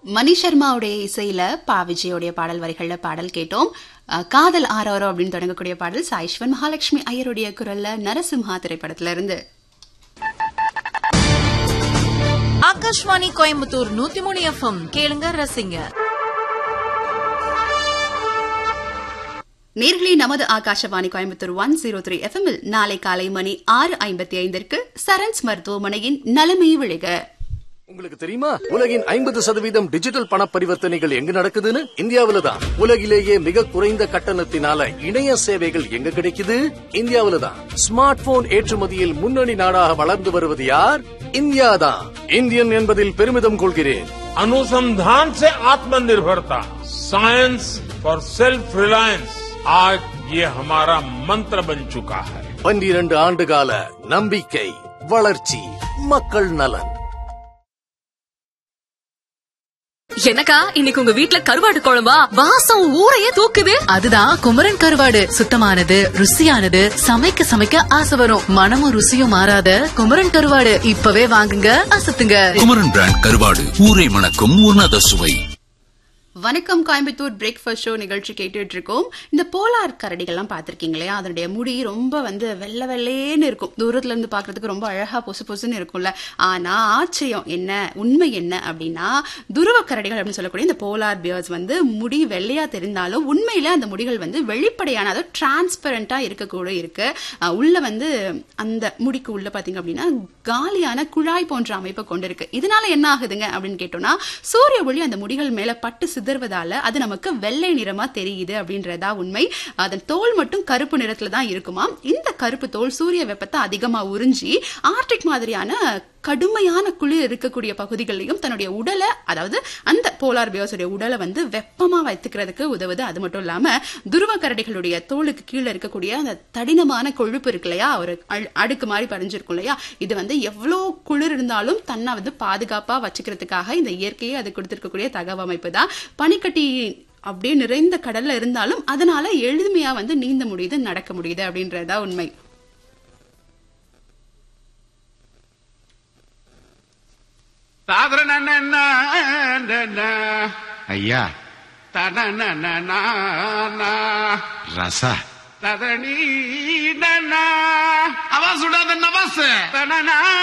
மணி சர்மாவுடைய இசையில பா விஜயோடைய பாடல் வரிகள்ல பாடல் கேட்டோம் அஹ், காதல் ஆரோரோ அப்படின்னு தொடங்கக்கூடிய பாடல் சாய்ஸ்வன் மகாலட்சுமி ஐயருடைய குரல்ல நரசிம்ஹா திரைப்படத்துல இருந்து ஆகாஷ்வாணி கோயம்புத்தூர் நூத்தி மூணு எஃப்எம் கேளுங்க ரசிங்க நேர்களே நமது Akashvani Coimbatore one zero three எஃப்எம்மில் நாளை காலை மணி ஆறு ஐம்பத்தி ஐந்திற்கு சரண்ஸ் மருத்துவமனையின் நலமே விழுக உங்களுக்கு தெரியுமா உலகின் ஐம்பது சதவீதம் டிஜிட்டல் பண பரிவர்த்தனைகள் எங்க நடக்குதுன்னு இந்தியாவில தான் உலகிலேயே மிக குறைந்த கட்டணத்தினால இணைய சேவைகள் எங்க கிடைக்குது இந்தியாவில தான் ஸ்மார்ட் போன் ஏற்றுமதியில் முன்னணி நாடாக வளர்ந்து வருவது யார் இந்தியா தான் இந்தியன் என்பதில் பெருமிதம் கொள்கிறேன் अनुसंधान से आत्मनिर्भरता साइंस फॉर सेल्फ रिलायंस आज ये हमारा मंत्र बन चुका है பன்னிரண்டு ஆண்டுகால நம்பிக்கை வளர்ச்சி மக்கள் நலன் எனக்கா இன்னைக்கு உங்க வீட்ல கருவாடு குழம்பா வாசம் ஊரையே தூக்குது அதுதான் குமரன் கருவாடு சுத்தமானது ருசியானது சமைக்க சமைக்க ஆசை வரும் மனமும் ருசியும் மாறாத குமரன் கருவாடு இப்பவே வாங்குங்க அசத்துங்க குமரன் பிராண்ட் கருவாடு ஊரை மணக்கும் உன்னத சுவை வணக்கம் கோயம்புத்தூர் பிரேக்ஃபாஸ்ட் ஷோ நிகழ்ச்சி கேட்டுட்டு இருக்கோம் இந்த போலார் கரடிகள்லாம் பார்த்திருக்கீங்க இல்லையா அதனுடைய முடி ரொம்ப வந்து வெள்ளை வெள்ளேன்னு இருக்கும் தூரத்துல இருந்து பார்க்கிறதுக்கு ரொம்ப அழகா பொசு பொசுன்னு இருக்கும்ல ஆனா ஆச்சரியம் என்ன உண்மை என்ன அப்படின்னா துருவ கரடிகள் அப்படின்னு சொல்லக்கூடிய இந்த போலார் பியர்ஸ் வந்து முடி வெள்ளையா தெரிந்தாலும் உண்மையில அந்த முடிகள் வந்து வெளிப்படையான அதாவது டிரான்ஸ்பரண்டா இருக்கக்கூட இருக்கு அஹ் உள்ள வந்து அந்த முடிக்கு உள்ள பாத்தீங்க அப்படின்னா காலியான குழாய் போன்ற அமைப்பை கொண்டிருக்கு இதனால என்ன ஆகுதுங்க அப்படின்னு கேட்டோம்னா சூரிய ஒளி அந்த முடிகள் மேல பட்டு சிதறுவதால அது நமக்கு வெள்ளை நிறமா தெரியுது அப்படின்றதா உண்மை அதன் தோல் மட்டும் கருப்பு நிறத்துல தான் இருக்குமா இந்த கருப்பு தோல் சூரிய வெப்பத்தை அதிகமா உறிஞ்சி ஆர்டிக் மாதிரியான கடுமையான குளிர் இருக்கக்கூடிய பகுதிகளிலும் தன்னுடைய உடலை அதாவது அந்த போலார் பியோஸுடைய உடலை வந்து வெப்பமா வைத்துக்கிறதுக்கு உதவுது அது மட்டும் இல்லாம துருவ கரடிகளுடைய தோலுக்கு கீழே இருக்கக்கூடிய அந்த தடினமான கொழுப்பு இருக்கு இல்லையா ஒரு அழு- அடுக்கு மாதிரி பதிஞ்சிருக்கும் இல்லையா இது வந்து எவ்வளோ குளிர் இருந்தாலும் தன்னை வந்து பாதுகாப்பா வச்சுக்கிறதுக்காக இந்த இயற்கையை அது கொடுத்திருக்கக்கூடிய தகவமைப்பு தான் பனிக்கட்டி அப்படியே நிறைந்த கடல்ல இருந்தாலும் அதனால எளிமையா வந்து நீந்த முடியுது நடக்க முடியுது அப்படின்றதா உண்மை ஐயா தனனனனா ரச ததனி அவா சுடாத நவாஸ் தனனா